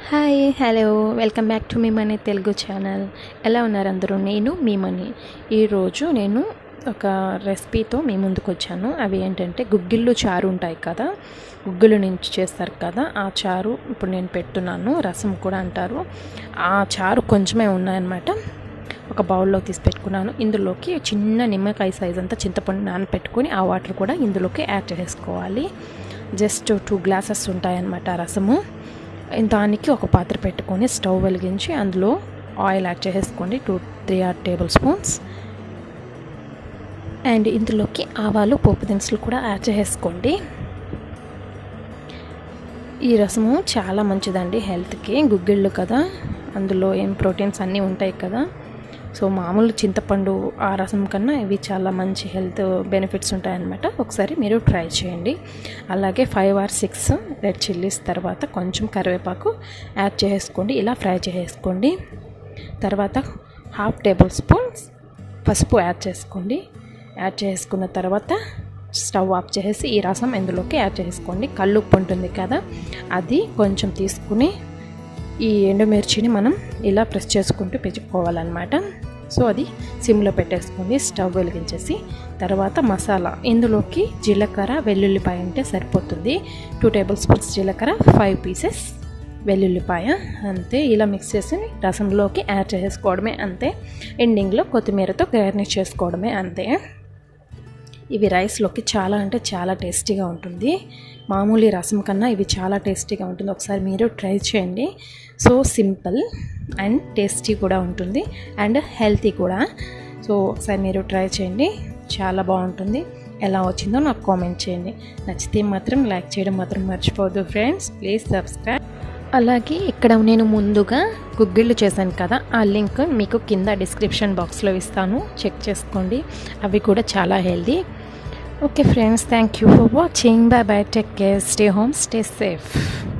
hi hello welcome back to మీ money Telugu channel ఎలా ఉన్నారు అందరూ నేను మీ మనీ ఈరోజు నేను ఒక రెసిపీతో మీ ముందుకు వచ్చాను అవి ఏంటంటే గుగ్గిళ్ళు చారు ఉంటాయి కదా గుగ్గిళ్ళు నుంచి చేస్తారు కదా ఆ చారు ఇప్పుడు నేను పెట్టున్నాను రసం కూడా అంటారు ఆ చారు కొంచెమే ఉన్నాయన్నమాట ఒక బౌల్లో తీసి పెట్టుకున్నాను ఇందులోకి చిన్న నిమ్మకాయ సైజ్ అంతా చింతపండు నానపెట్టుకొని ఆ వాటర్ కూడా ఇందులోకి యాడ్ చేసుకోవాలి జస్ట్ టూ గ్లాసెస్ ఉంటాయన్నమాట ఆ రసము దానికి ఒక పాత్ర పెట్టుకొని స్టవ్ వెలిగించి అందులో ఆయిల్ యాడ్ చేసుకోండి two three or tablespoons and ఇందులోకి ఆవాలు పోపు దినుసులు కూడా యాడ్ చేసుకోండి ఈ రసము చాలా మంచిదండి హెల్త్కి గుగ్గిళ్ళు కదా అందులో ఏం ప్రోటీన్స్ అన్నీ ఉంటాయి కదా సో మామూలు చింతపండు ఆ రసం కన్నా ఇవి చాలా మంచి హెల్త్ బెనిఫిట్స్ ఉంటాయన్నమాట ఒకసారి మీరు ట్రై చేయండి అలాగే five or six red chillies తర్వాత కొంచెం కరివేపాకు యాడ్ చేసుకోండి ఇలా ఫ్రై చేసుకోండి తర్వాత హాఫ్ టేబుల్ స్పూన్స్ పసుపు యాడ్ చేసుకోండి యాడ్ చేసుకున్న తర్వాత స్టవ్ ఆఫ్ చేసి ఈ రసం ఇందులోకి యాడ్ చేసుకోండి కల్లుప్పు ఉంటుంది కదా అది కొంచెం తీసుకుని ఈ ఎండుమిర్చిని మనం ఇలా ప్రెస్ చేసుకుంటూ పెట్టుకోవాలన్నమాట సో అది సిమ్లో పెట్టేసుకోండి స్టవ్ వెలిగించేసి తర్వాత మసాలా ఇందులోకి జీలకర్ర వెల్లుల్లిపాయ అంటే సరిపోతుంది టూ టేబుల్ స్పూన్స్ జీలకర్ర ఫైవ్ పీసెస్ వెల్లుల్లిపాయ అంతే ఇలా మిక్స్ చేసి రసంలోకి యాడ్ చేసుకోవడమే అంతే ఎండింగ్లో కొత్తిమీరతో గార్నిష్ చేసుకోవడమే అంతే ఇవి రైస్లోకి చాలా అంటే చాలా టేస్టీగా ఉంటుంది మామూలు రసం కన్నా ఇవి చాలా టేస్టీగా ఉంటుంది ఒకసారి మీరు ట్రై చేయండి సో సింపుల్ అండ్ టేస్టీ కూడా ఉంటుంది అండ్ హెల్తీ కూడా సో ఒకసారి మీరు ట్రై చేయండి చాలా బాగుంటుంది ఎలా వచ్చిందో నాకు కామెంట్ చేయండి నచ్చితే మాత్రం లైక్ చేయడం మాత్రం మర్చిపోవద్దు ఫ్రెండ్స్ ప్లీజ్ సబ్స్క్రైబ్ అలాగే ఇక్కడ నేను ముందుగా గుగ్గిళ్ళు చేశాను కదా ఆ లింక్ మీకు కింద డిస్క్రిప్షన్ బాక్స్లో ఇస్తాను చెక్ చేసుకోండి అవి కూడా చాలా healthy okay friends thank you for watching bye bye take care stay home stay safe